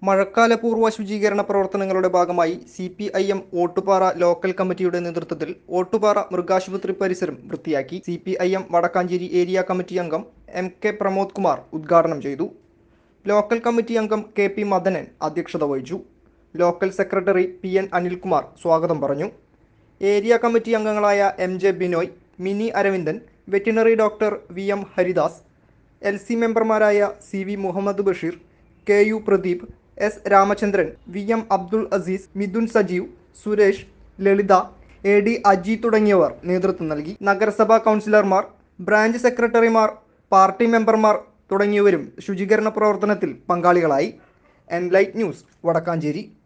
മഴക്കാലപൂർവ്വ ശുചീകരണ പ്രവർത്തനങ്ങളുടെ ഭാഗമായി C P I M Ottupara local കമ്മിറ്റിയുടെ നേതൃത്വത്തിൽ ഓട്ടുപാറ മൃഗാശുപത്രി പരിസരം വൃത്തിയാക്കി C P I M Vadakkanchery area committee അംഗം എം കെ പ്രമോദ് കുമാർ ഉദ്ഘാടനം ചെയ്തു ലോക്കൽ കമ്മിറ്റി അംഗം കെ പി മദനൻ അധ്യക്ഷത വഹിച്ചു local secretary P N Anilkumar സ്വാഗതം പറഞ്ഞു ഏരിയ കമ്മിറ്റി അംഗങ്ങളായ M J Binoy Mini Aravindan veterinary doctor V M Haridas L C മെമ്പർമാരായ C V Muhammad Basheer K U Pradeep S Ramachandran V M Abdul Azeez Mithun Sajeev Suresh Lalitha A D Aji തുടങ്ങിയവർ നേതൃത്വം നൽകി നഗരസഭാ കൗൺസിലർമാർ ബ്രാഞ്ച് സെക്രട്ടറിമാർ പാർട്ടി മെമ്പർമാർ തുടങ്ങിയവരും ശുചീകരണ പ്രവർത്തനത്തിൽ പങ്കാളികളായി എൻലൈറ്റ് ന്യൂസ് വടക്കാഞ്ചേരി